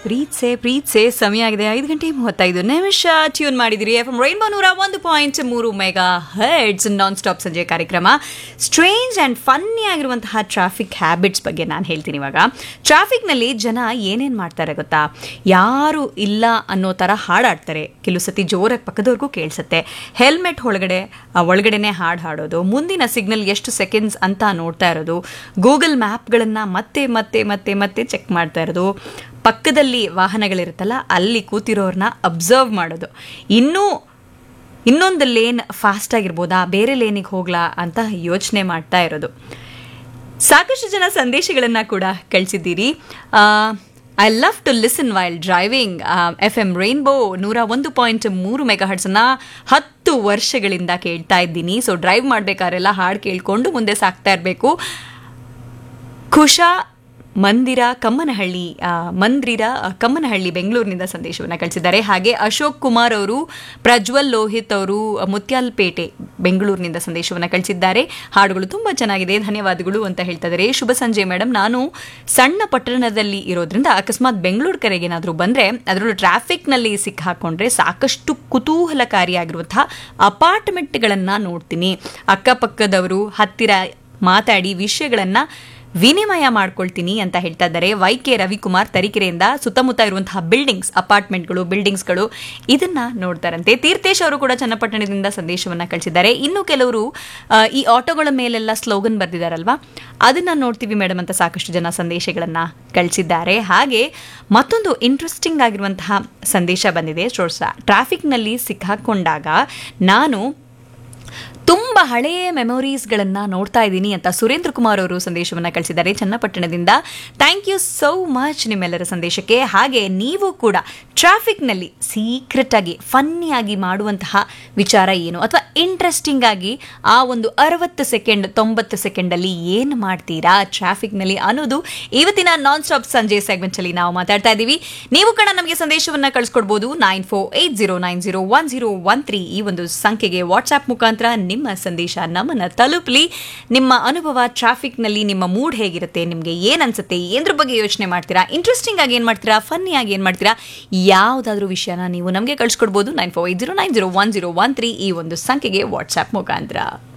ಪ್ರೀತ್ಸೆ ಪ್ರೀತ್ಸೆ ಸಮಯ ಆಗಿದೆ ಐದು ಗಂಟೆ ಮೂವತ್ತೈದು ನಿಮಿಷ ಟ್ಯೂನ್ ಮಾಡಿದಿರಿ ಎಫ್ ಎಂ ರೈನ್ಬೋ ನೂರ ಒಂದು ಪಾಯಿಂಟ್ ಮೂರು ಮೆಗಾ ಹೆಡ್ಸ್ ನಾನ್ ಸ್ಟಾಪ್ ಸಂಜೆ ಕಾರ್ಯಕ್ರಮ ಸ್ಟ್ರೇಂಜ್ ಆ್ಯಂಡ್ ಫನ್ನಿ ಆಗಿರುವಂತಹ ಟ್ರಾಫಿಕ್ ಹ್ಯಾಬಿಟ್ಸ್ ಬಗ್ಗೆ ನಾನು ಹೇಳ್ತೀನಿ ಇವಾಗ ಟ್ರಾಫಿಕ್ನಲ್ಲಿ ಜನ ಏನೇನು ಮಾಡ್ತಾರೆ ಗೊತ್ತಾ ಯಾರು ಇಲ್ಲ ಅನ್ನೋ ಥರ ಹಾಡಾಡ್ತಾರೆ ಕೆಲವು ಸತಿ ಜೋರಾಗಿ ಪಕ್ಕದವ್ರಿಗೂ ಕೇಳಿಸುತ್ತೆ ಹೆಲ್ಮೆಟ್ ಒಳಗಡೆ ಆ ಒಳಗಡೆನೆ ಹಾಡು ಹಾಡೋದು ಮುಂದಿನ ಸಿಗ್ನಲ್ ಎಷ್ಟು ಸೆಕೆಂಡ್ಸ್ ಅಂತ ನೋಡ್ತಾ ಇರೋದು ಗೂಗಲ್ ಮ್ಯಾಪ್ಗಳನ್ನು ಮತ್ತೆ ಮತ್ತೆ ಮತ್ತೆ ಮತ್ತೆ ಚೆಕ್ ಮಾಡ್ತಾ ಇರೋದು ಪಕ್ಕದಲ್ಲಿ ವಾಹನಗಳಿರುತ್ತಲ್ಲ ಅಲ್ಲಿ ಕೂತಿರೋರನ್ನ ಅಬ್ಸರ್ವ್ ಮಾಡೋದು ಇನ್ನೂ ಇನ್ನೊಂದು ಲೇನ್ ಫಾಸ್ಟ್ ಆಗಿರ್ಬೋದಾ ಬೇರೆ ಲೇನಿಗೆ ಹೋಗ್ಲಾ ಅಂತ ಯೋಚನೆ ಮಾಡ್ತಾ ಇರೋದು ಸಾಕಷ್ಟು ಜನ ಸಂದೇಶಗಳನ್ನು ಕೂಡ ಕಳಿಸಿದ್ದೀರಿ I love to listen while driving F M rainbow ನೂರ ಒಂದು ಪಾಯಿಂಟ್ ಮೂರು ಮೆಗಾ ಹರ್ಟ್ಸನ್ನ ಹತ್ತು ವರ್ಷಗಳಿಂದ ಕೇಳ್ತಾ ಇದ್ದೀನಿ ಸೊ ಡ್ರೈವ್ ಮಾಡಬೇಕಾದ್ರೆಲ್ಲ ಹಾಡು ಕೇಳಿಕೊಂಡು ಮುಂದೆ ಸಾಕ್ತಾ ಇರಬೇಕು ಖುಷಾ ಮಂದಿರ ಕಮ್ಮನಹಳ್ಳಿ ಆ, ಮಂದಿರ ಆ, ಕಮ್ಮನಹಳ್ಳಿ ಬೆಂಗಳೂರಿನಿಂದ ಸಂದೇಶವನ್ನು ಕಳಿಸಿದ್ದಾರೆ ಹಾಗೆ ಅಶೋಕ್ ಕುಮಾರ್ ಅವರು ಪ್ರಜ್ವಲ್ ಲೋಹಿತ್ ಅವರು ಮುತ್ಯಾಲ್ಪೇಟೆ ಬೆಂಗಳೂರಿನಿಂದ ಸಂದೇಶವನ್ನು ಕಳಿಸಿದ್ದಾರೆ ಹಾಡುಗಳು ತುಂಬ ಚೆನ್ನಾಗಿದೆ ಧನ್ಯವಾದಗಳು ಅಂತ ಹೇಳ್ತಾ ಇದ್ದಾರೆ ಶುಭ ಸಂಜೆ ಮೇಡಮ್ ನಾನು ಸಣ್ಣ ಪಟ್ಟಣದಲ್ಲಿ ಇರೋದ್ರಿಂದ ಅಕಸ್ಮಾತ್ ಬೆಂಗಳೂರು ಕರೆಗೆ ಏನಾದರೂ ಬಂದರೆ ಅದರಲ್ಲೂ ಟ್ರಾಫಿಕ್ನಲ್ಲಿ ಸಿಕ್ಕಾಕೊಂಡ್ರೆ ಸಾಕಷ್ಟು ಕುತೂಹಲಕಾರಿಯಾಗಿರುವಂತಹ ಅಪಾರ್ಟ್ಮೆಂಟ್ಗಳನ್ನು ನೋಡ್ತೀನಿ ಅಕ್ಕಪಕ್ಕದವರು ಹತ್ತಿರ ಮಾತಾಡಿ ವಿಷಯಗಳನ್ನು ವಿನಿಮಯ ಮಾಡ್ಕೊಳ್ತೀನಿ ಅಂತ ಹೇಳ್ತಾ ಇದ್ದಾರೆ ವೈ ಕೆ ರವಿಕುಮಾರ್ ತರೀಕೆರೆಯಿಂದ ಸುತ್ತಮುತ್ತ ಇರುವಂತಹ ಬಿಲ್ಡಿಂಗ್ಸ್ ಅಪಾರ್ಟ್ಮೆಂಟ್ಗಳು ಬಿಲ್ಡಿಂಗ್ಸ್ಗಳು ಇದನ್ನ ನೋಡ್ತಾರಂತೆ ತೀರ್ಥೇಶ್ ಅವರು ಕೂಡ ಚನ್ನಪಟ್ಟಣದಿಂದ ಸಂದೇಶವನ್ನ ಕಳಿಸಿದ್ದಾರೆ ಇನ್ನು ಕೆಲವರು ಆ, ಈ ಆಟೋಗಳ ಮೇಲೆಲ್ಲ ಸ್ಲೋಗನ್ ಬರೆದಿದ್ದಾರಲ್ವಾ ಅದನ್ನ ನೋಡ್ತೀವಿ ಮೇಡಮ್ ಅಂತ ಸಾಕಷ್ಟು ಜನ ಸಂದೇಶಗಳನ್ನ ಕಳಿಸಿದ್ದಾರೆ ಹಾಗೆ ಮತ್ತೊಂದು ಇಂಟ್ರೆಸ್ಟಿಂಗ್ ಆಗಿರುವಂತಹ ಸಂದೇಶ ಬಂದಿದೆ ಟ್ರಾಫಿಕ್ನಲ್ಲಿ ಸಿಕ್ಕಾಕೊಂಡಾಗ ನಾನು ತುಂಬ ಹಳೆಯ ಮೆಮೊರೀಸ್ಗಳನ್ನು ನೋಡ್ತಾ ಇದ್ದೀನಿ ಅಂತ ಸುರೇಂದ್ರ ಕುಮಾರ್ ಅವರು ಸಂದೇಶವನ್ನು ಕಳಿಸಿದ್ದಾರೆ ಚನ್ನಪಟ್ಟಣದಿಂದ ಥ್ಯಾಂಕ್ ಯು ಸೋ ಮಚ್ ನಿಮ್ಮೆಲ್ಲರ ಸಂದೇಶಕ್ಕೆ ಹಾಗೆ ನೀವು ಕೂಡ ಟ್ರಾಫಿಕ್ನಲ್ಲಿ ಸೀಕ್ರೆಟ್ ಆಗಿ ಫನ್ನಿಯಾಗಿ ಮಾಡುವಂತಹ ವಿಚಾರ ಏನು ಅಥವಾ ಇಂಟ್ರೆಸ್ಟಿಂಗ್ ಆಗಿ ಆ ಒಂದು ಅರವತ್ತು ಸೆಕೆಂಡ್ ತೊಂಬತ್ತು ಸೆಕೆಂಡಲ್ಲಿ ಏನು ಮಾಡ್ತೀರಾ ಟ್ರಾಫಿಕ್ನಲ್ಲಿ ಅನ್ನೋದು ಇವತ್ತಿನ ನಾನ್ ಸ್ಟಾಪ್ ಸಂಜೆ ಸೆಗ್ಮೆಂಟಲ್ಲಿ ನಾವು ಮಾತಾಡ್ತಾ ಇದ್ದೀವಿ ನೀವು ಕೂಡ ನಮಗೆ ಸಂದೇಶವನ್ನು ಕಳಿಸ್ಕೊಡ್ಬೋದು nine four eight zero nine zero one zero one three ಈ ಒಂದು ಸಂಖ್ಯೆಗೆ ವಾಟ್ಸ್ಆಪ್ ಮುಖಾಂತರ ನಿಮ್ಮ ಸಂದೇಶ ನಮ್ಮನ್ನ ತಲುಪಲಿ ನಿಮ್ಮ ಅನುಭವ ಟ್ರಾಫಿಕ್ನಲ್ಲಿ ನಿಮ್ಮ ಮೂಡ್ ಹೇಗಿರುತ್ತೆ ನಿಮಗೆ ಏನು ಅನ್ಸುತ್ತೆ ಏದ್ರ ಬಗ್ಗೆ ಯೋಚನೆ ಮಾಡ್ತೀರಾ ಇಂಟ್ರೆಸ್ಟಿಂಗ್ ಆಗಿ ಏನು ಮಾಡ್ತೀರಾ ಫನ್ನಿ ಆಗಿ ಏನು ಮಾಡ್ತೀರಾ ಯಾವುದಾದ್ರೂ ವಿಷಯನ ನೀವು ನಮಗೆ ಕಳಿಸ್ಕೊಡ್ಬೋದು nine four eight zero nine zero one zero one three ಈ ಒಂದು ಸಂಖ್ಯೆಗೆ ವಾಟ್ಸ್ಆಪ್ ಮುಖಾಂತರ